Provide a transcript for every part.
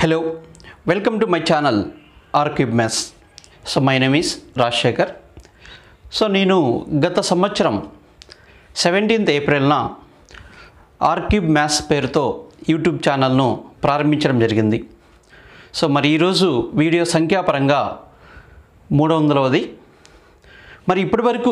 hello welcome to my channel ఆర్కిబ్ maths so my name is Rajasekhar so నేను గత సంవత్సరం సెవెంటీన్త్ ఏప్రిల్న ఆర్కిబ్ మ్యాథ్స్ పేరుతో యూట్యూబ్ ఛానల్ను ప్రారంభించడం జరిగింది సో మరి ఈరోజు వీడియో సంఖ్యాపరంగా మూడు వందలవది మరి ఇప్పటి వరకు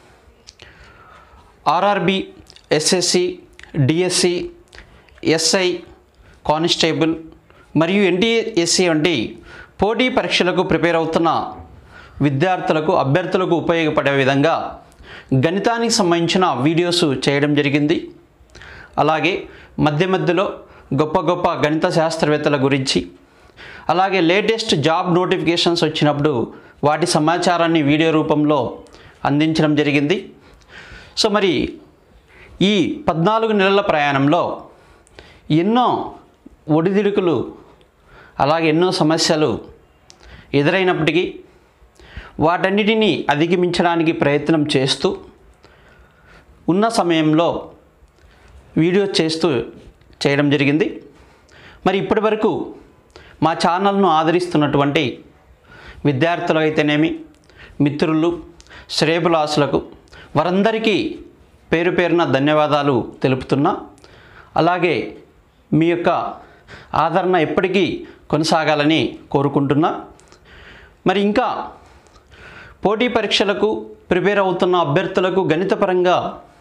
RRB SSC DSC SI constable మరియు ఎన్టీఎస్సి వంటి పోటీ పరీక్షలకు ప్రిపేర్ అవుతున్న విద్యార్థులకు అభ్యర్థులకు ఉపయోగపడే విధంగా గణితానికి సంబంధించిన వీడియోస్ చేయడం జరిగింది అలాగే మధ్య మధ్యలో గొప్ప గొప్ప గణిత శాస్త్రవేత్తల గురించి అలాగే లేటెస్ట్ జాబ్ నోటిఫికేషన్స్ వచ్చినప్పుడు వాటి సమాచారాన్ని వీడియో రూపంలో అందించడం జరిగింది సో మరి ఈ పద్నాలుగు నెలల ప్రయాణంలో ఎన్నో ఒడిదిడుకులు అలాగే ఎన్నో సమస్యలు ఎదురైనప్పటికీ వాటన్నిటినీ అధిగమించడానికి ప్రయత్నం చేస్తూ ఉన్న సమయంలో వీడియో చేస్తూ చేయడం జరిగింది మరి ఇప్పటి వరకు మా ఛానల్ను ఆదరిస్తున్నటువంటి విద్యార్థులు అయితేనేమి మిత్రులు శ్రేయబులాసులకు వారందరికీ పేరు పేరున ధన్యవాదాలు తెలుపుతున్నా అలాగే మీ యొక్క ఆదరణ ఎప్పటికీ కొనసాగాలని కోరుకుంటున్నా మరి ఇంకా పోటీ పరీక్షలకు ప్రిపేర్ అవుతున్న అభ్యర్థులకు గణితపరంగా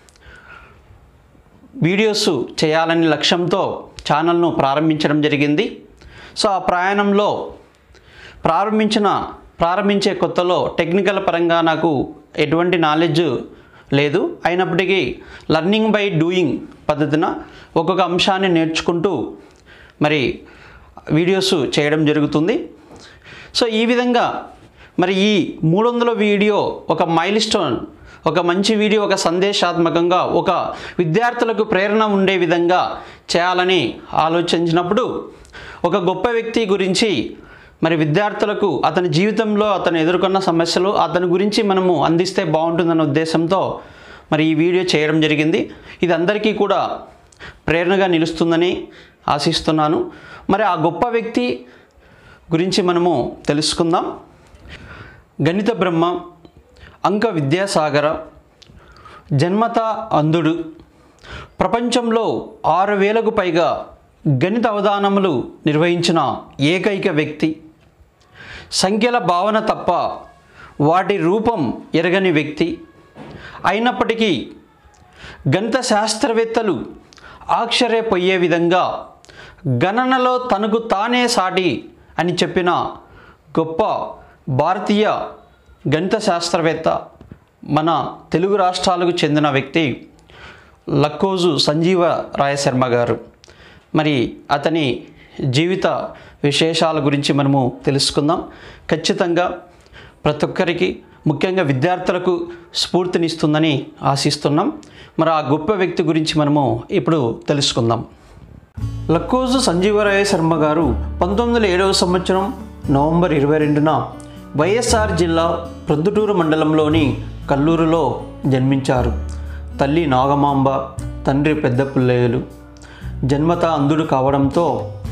వీడియోస్ చేయాలని లక్ష్యంతో ఛానల్ను ప్రారంభించడం జరిగింది సో ఆ ప్రయాణంలో ప్రారంభించిన ప్రారంభించే కొత్తలో టెక్నికల్ పరంగా నాకు ఎటువంటి నాలెడ్జ్ లేదు అయినప్పటికీ లర్నింగ్ బై డూయింగ్ పద్ధతిన ఒక్కొక్క అంశాన్ని నేర్చుకుంటూ మరి వీడియోస్ చేయడం జరుగుతుంది సో ఈ విధంగా మరి ఈ మూడు వందల వీడియో ఒక మైల్ స్టోన్ ఒక మంచి వీడియో ఒక సందేశాత్మకంగా ఒక విద్యార్థులకు ప్రేరణ ఉండే విధంగా చేయాలని ఆలోచించినప్పుడు ఒక గొప్ప వ్యక్తి గురించి మరి విద్యార్థులకు అతని జీవితంలో అతను ఎదుర్కొన్న సమస్యలు అతని గురించి మనము అందిస్తే బాగుంటుందన్న ఉద్దేశంతో మరి ఈ వీడియో చేయడం జరిగింది ఇది అందరికీ కూడా ప్రేరణగా నిలుస్తుందని ఆశిస్తున్నాను మరి ఆ గొప్ప వ్యక్తి గురించి మనము తెలుసుకుందాం గణిత బ్రహ్మ అంక విద్యాసాగర జన్మత అంధుడు ప్రపంచంలో ఆరు వేలకు పైగా గణిత అవధానములు నిర్వహించిన ఏకైక వ్యక్తి సంఖ్యల భావన తప్ప వాటి రూపం ఎరగని వ్యక్తి అయినప్పటికీ గణిత శాస్త్రవేత్తలు ఆశ్చర్యపోయే విధంగా గణనలో తనకు తానే సాటి అని చెప్పిన గొప్ప భారతీయ గణిత శాస్త్రవేత్త మన తెలుగు రాష్ట్రాలకు చెందిన వ్యక్తి లక్కోజు సంజీవ రాయశర్మ గారు మరి అతని జీవిత విశేషాల గురించి మనము తెలుసుకుందాం ఖచ్చితంగా ప్రతి ఒక్కరికి ముఖ్యంగా విద్యార్థులకు స్ఫూర్తినిస్తుందని ఆశిస్తున్నాం మరి ఆ గొప్ప వ్యక్తి గురించి మనము ఇప్పుడు తెలుసుకుందాం లక్కోజు సంజీవరాయ శర్మ గారు పంతొమ్మిది వందల ఏడవ సంవత్సరం నవంబర్ ఇరవై రెండున వైఎస్ఆర్ జిల్లా ప్రొద్దుటూరు మండలంలోని కల్లూరులో జన్మించారు తల్లి నాగమాంబ తండ్రి పెద్ద పుల్లయ్యలు జన్మత అంధుడు కావడంతో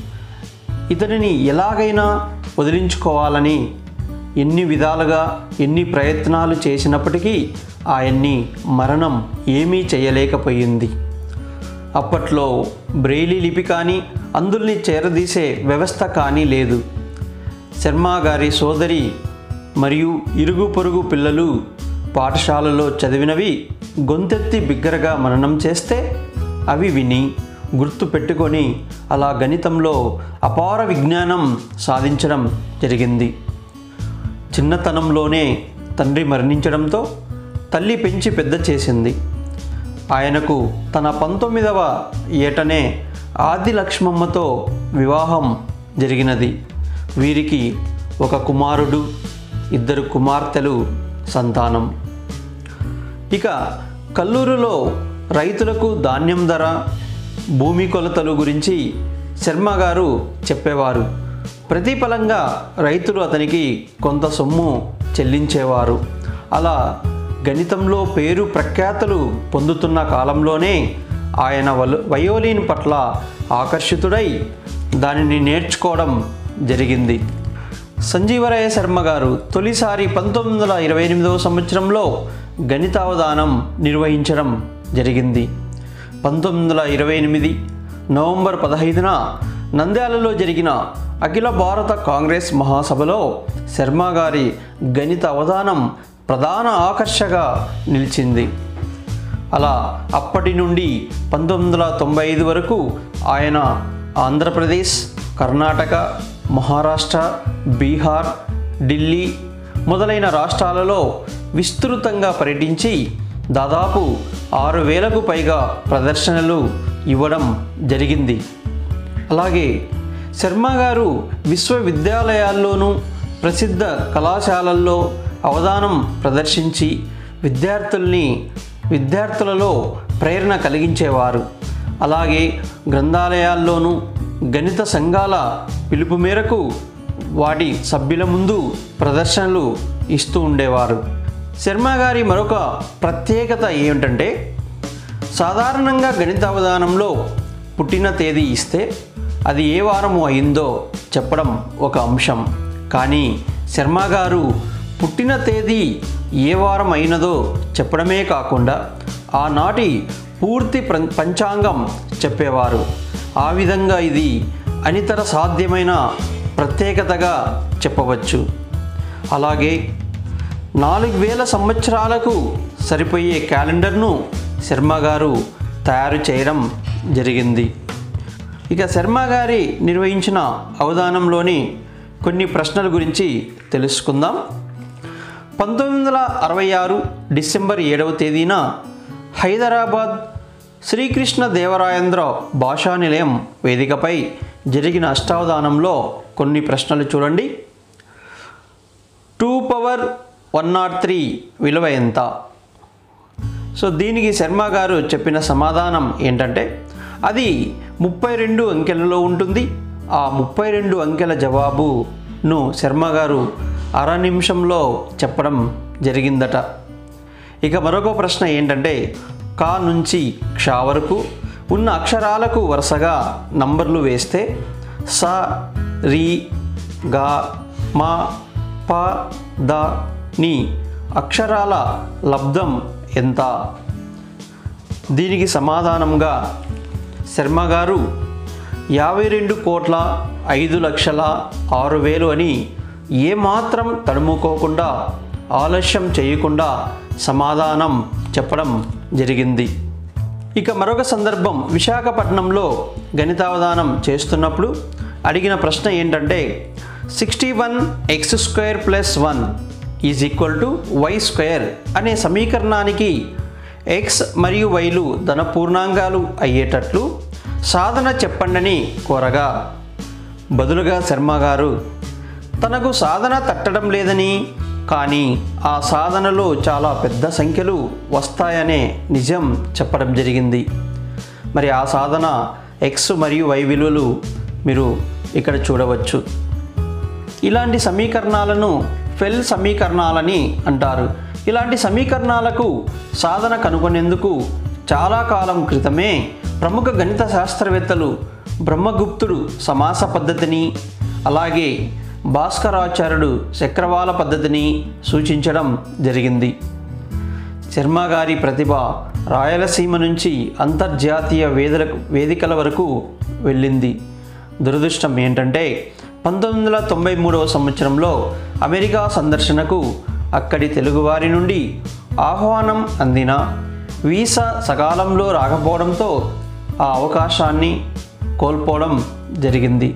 ఇతడిని ఎలాగైనా వదిలించుకోవాలని ఎన్ని విధాలుగా ఎన్ని ప్రయత్నాలు చేసినప్పటికీ ఆయన్ని మరణం ఏమీ చేయలేకపోయింది అప్పట్లో బ్రెయిలీ లిపి కానీ అందుల్ని చేరదీసే వ్యవస్థ కానీ లేదు శర్మ గారి సోదరి మరియు ఇరుగు పొరుగు పిల్లలు పాఠశాలలో చదివినవి గొంతెత్తి బిగ్గరగా మననం చేస్తే అవి విని గుర్తు పెట్టుకొని అలా గణితంలో అపార విజ్ఞానం సాధించడం జరిగింది చిన్నతనంలోనే తండ్రి మరణించడంతో తల్లి పెంచి పెద్ద చేసింది ఆయనకు తన పంతొమ్మిదవ ఏటనే ఆది లక్ష్మమ్మతో వివాహం జరిగినది వీరికి ఒక కుమారుడు ఇద్దరు కుమార్తెలు సంతానం ఇక కల్లూరులో రైతులకు ధాన్యం ధర భూమి కొలతలు గురించి శర్మ గారు చెప్పేవారు ప్రతిఫలంగా రైతులు అతనికి కొంత సొమ్ము చెల్లించేవారు అలా గణితంలో పేరు ప్రఖ్యాతలు పొందుతున్న కాలంలోనే ఆయన వల్ వయోలిన్ పట్ల ఆకర్షితుడై దానిని నేర్చుకోవడం జరిగింది సంజీవరాయ శర్మ గారు తొలిసారి పంతొమ్మిది వందల ఇరవై ఎనిమిదవ సంవత్సరంలో గణితావధానం నిర్వహించడం జరిగింది పంతొమ్మిది వందల ఇరవై ఎనిమిది నవంబర్ పదహైదున నంద్యాలలో జరిగిన అఖిల భారత కాంగ్రెస్ మహాసభలో శర్మ గారి గణిత అవధానం ప్రధాన ఆకర్షగా నిలిచింది అలా అప్పటి నుండి పంతొమ్మిది వందల తొంభై ఐదు వరకు ఆయన ఆంధ్రప్రదేశ్ కర్ణాటక మహారాష్ట్ర బీహార్ ఢిల్లీ మొదలైన రాష్ట్రాలలో విస్తృతంగా పర్యటించి దాదాపు ఆరు వేలకు పైగా ప్రదర్శనలు ఇవ్వడం జరిగింది అలాగే శర్మ గారు విశ్వవిద్యాలయాల్లోనూ ప్రసిద్ధ కళాశాలల్లో అవధానం ప్రదర్శించి విద్యార్థుల్ని విద్యార్థులలో ప్రేరణ కలిగించేవారు అలాగే గ్రంథాలయాల్లోనూ గణిత సంఘాల పిలుపు మేరకు వాటి సభ్యుల ముందు ప్రదర్శనలు ఇస్తూ ఉండేవారు శర్మ గారి మరొక ప్రత్యేకత ఏమిటంటే సాధారణంగా గణిత అవధానంలో పుట్టిన తేదీ ఇస్తే అది ఏ వారము అయిందో చెప్పడం ఒక అంశం కానీ శర్మ గారు పుట్టిన తేదీ ఏ వారం అయినదో చెప్పడమే కాకుండా ఆనాటి పూర్తి ప్ర- పంచాంగం చెప్పేవారు ఆ విధంగా ఇది అనితర సాధ్యమైన ప్రత్యేకతగా చెప్పవచ్చు అలాగే నాలుగు వేల సంవత్సరాలకు సరిపోయే క్యాలెండర్ను శర్మ గారు తయారు చేయడం జరిగింది ఇక శర్మ గారి నిర్వహించిన అవధానంలోని కొన్ని ప్రశ్నల గురించి తెలుసుకుందాం పంతొమ్మిది వందల అరవై ఆరు డిసెంబర్ ఏడవ తేదీన హైదరాబాద్ శ్రీకృష్ణ దేవరాయేంద్ర భాషా నిలయం వేదికపై జరిగిన అష్టావధానంలో కొన్ని ప్రశ్నలు చూడండి two power one not three విలువ ఎంత సో దీనికి శర్మ గారు చెప్పిన సమాధానం ఏంటంటే అది ముప్పై రెండు అంకెలలో ఉంటుంది ఆ ముప్పై రెండు అంకెల జవాబును శర్మ గారు అర నిమిషంలో చెప్పడం జరిగిందట ఇక మరొక ప్రశ్న ఏంటంటే కా నుంచి క్ష వరకు ఉన్న అక్షరాలకు వరుసగా నంబర్లు వేస్తే స రి గా మా ప ద ని అక్షరాల లబ్ధం ఎంత దీనికి సమాధానంగా శర్మ గారు యాభై రెండు కోట్ల ఐదు లక్షల ఆరు వేలు అని ఏమాత్రం తడుముకోకుండా ఆలస్యం చేయకుండా సమాధానం చెప్పడం జరిగింది ఇక మరొక సందర్భం విశాఖపట్నంలో గణితావధానం చేస్తున్నప్పుడు అడిగిన ప్రశ్న ఏంటంటే sixty one x square plus one is equal to y square అనే సమీకరణానికి ఎక్స్ మరియు వైలు ధన పూర్ణాంగాలు అయ్యేటట్లు సాధన చెప్పండని కోరగా బదులుగా శర్మ గారు తనకు సాధన తట్టడం లేదని కానీ ఆ సాధనలో చాలా పెద్ద సంఖ్యలు వస్తాయనే నిజం చెప్పడం జరిగింది మరి ఆ సాధన ఎక్స్ మరియు వై విలువలు మీరు ఇక్కడ చూడవచ్చు ఇలాంటి సమీకరణాలను ఫెల్ సమీకరణాలని అంటారు ఇలాంటి సమీకరణాలకు సాధన కనుగొనేందుకు చాలా కాలం క్రితమే ప్రముఖ గణిత శాస్త్రవేత్తలు బ్రహ్మగుప్తుడు సమాస పద్ధతిని అలాగే భాస్కరాచార్యుడు చక్రవాల పద్ధతిని సూచించడం జరిగింది శర్మ గారి ప్రతిభ రాయలసీమ నుంచి అంతర్జాతీయ వేదికలకు వేదికల వరకు వెళ్ళింది దురదృష్టం ఏంటంటే పంతొమ్మిది వందల తొంభై మూడవ సంవత్సరంలో అమెరికా సందర్శనకు అక్కడి తెలుగువారి నుండి ఆహ్వానం అందిన వీసా సకాలంలో రాకపోవడంతో ఆ అవకాశాన్ని కోల్పోవడం జరిగింది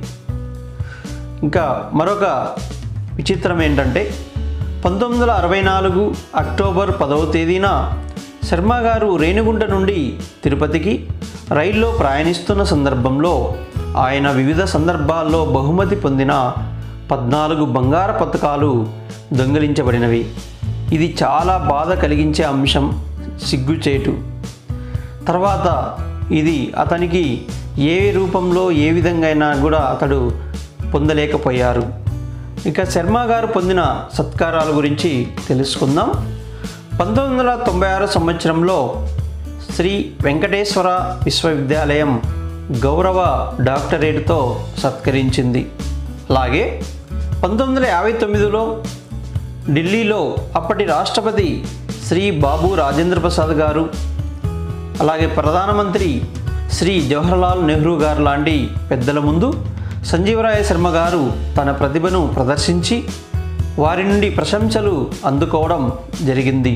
ఇంకా మరొక విచిత్రం ఏంటంటే పంతొమ్మిది వందల అరవై నాలుగు అక్టోబర్ పదవ తేదీన శర్మ గారు రేణిగుంట నుండి తిరుపతికి రైల్లో ప్రయాణిస్తున్న సందర్భంలో ఆయన వివిధ సందర్భాల్లో బహుమతి పొందిన పద్నాలుగు బంగారు పథకాలు దొంగిలించబడినవి ఇది చాలా బాధ కలిగించే అంశం సిగ్గుచేటు తర్వాత ఇది అతనికి ఏ రూపంలో ఏ విధంగా అయినా కూడా అతడు పొందలేకపోయారు ఇక శర్మ గారు పొందిన సత్కారాల గురించి తెలుసుకుందాం పంతొమ్మిది వందల తొంభై ఆరు సంవత్సరంలో శ్రీ వెంకటేశ్వర విశ్వవిద్యాలయం గౌరవ డాక్టరేట్తో సత్కరించింది అలాగే పంతొమ్మిది వందల యాభై తొమ్మిదిలో ఢిల్లీలో అప్పటి రాష్ట్రపతి శ్రీ బాబు రాజేంద్ర ప్రసాద్ గారు అలాగే ప్రధానమంత్రి శ్రీ జవహర్లాల్ నెహ్రూ గారు లాంటి పెద్దల ముందు సంజీవరాయ శర్మ గారు తన ప్రతిభను ప్రదర్శించి వారి నుండి ప్రశంసలు అందుకోవడం జరిగింది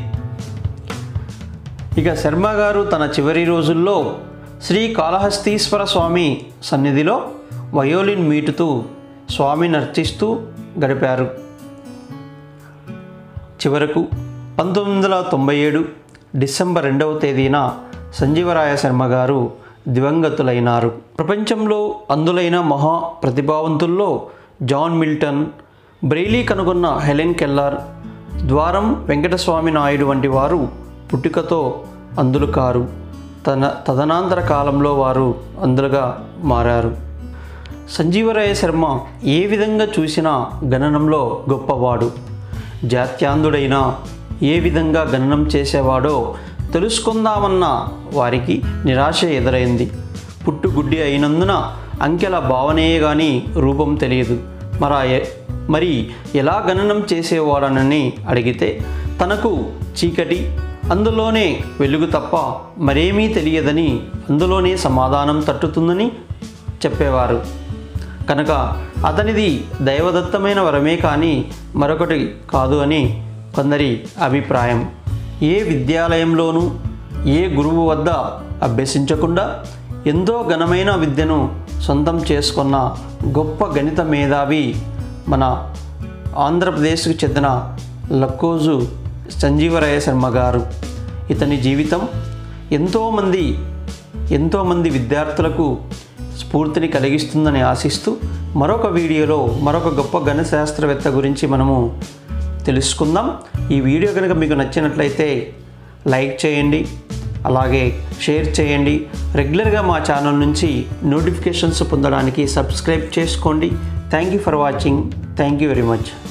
ఇక శర్మ గారు తన చివరి రోజుల్లో శ్రీ కాళహస్తీశ్వర స్వామి సన్నిధిలో వయోలిన్ మీటుతూ స్వామిని అర్చిస్తూ గడిపారు చివరకు పంతొమ్మిది వందల తొంభై ఏడు డిసెంబర్ రెండవ తేదీన సంజీవరాయ శర్మ గారు దివంగతులైనారు ప్రపంచంలో అందులైన మహా ప్రతిభావంతుల్లో జాన్ మిల్టన్ బ్రెయిలీ కనుగొన్న హెలెన్ కెల్లర్ ద్వారం వెంకటస్వామి నాయుడు వంటి వారు పుట్టుకతో అందులు కారు తన తదనంతర కాలంలో వారు అందులుగా మారారు సంజీవరాయ శర్మ ఏ విధంగా చూసినా గణనంలో గొప్పవాడు జాత్యాంధుడైనా ఏ విధంగా గణనం చేసేవాడో తెలుసుకుందామన్న వారికి నిరాశ ఎదురైంది పుట్టుగుడ్డి అయినందున అంకెల భావనే కానీ రూపం తెలియదు మరా ఎ- మరి ఎలా గణనం చేసేవాడనని అడిగితే తనకు చీకటి అందులోనే వెలుగు తప్ప మరేమీ తెలియదని అందులోనే సమాధానం తట్టుతుందని చెప్పేవారు కనుక అతనిది దైవదత్తమైన వరమే కానీ మరొకటి కాదు అని కొందరి అభిప్రాయం ఏ విద్యాలయంలోనూ ఏ గురువు వద్ద అభ్యసించకుండా ఎంతో ఘనమైన విద్యను సొంతం చేసుకున్న గొప్ప గణిత మేధావి మన ఆంధ్రప్రదేశ్కు చెందిన లక్కోజు సంజీవరాయ శర్మ గారు ఇతని జీవితం ఎంతోమంది ఎంతోమంది విద్యార్థులకు స్ఫూర్తిని కలిగిస్తుందని ఆశిస్తూ మరొక వీడియోలో మరొక గొప్ప గణ శాస్త్రవేత్త గురించి మనము తెలుసుకుందాం ఈ వీడియో కనుక మీకు నచ్చినట్లయితే లైక్ చేయండి అలాగే షేర్ చేయండి రెగ్యులర్గా మా ఛానల్ నుంచి నోటిఫికేషన్స్ పొందడానికి సబ్స్క్రైబ్ చేసుకోండి thank you for watching thank you very much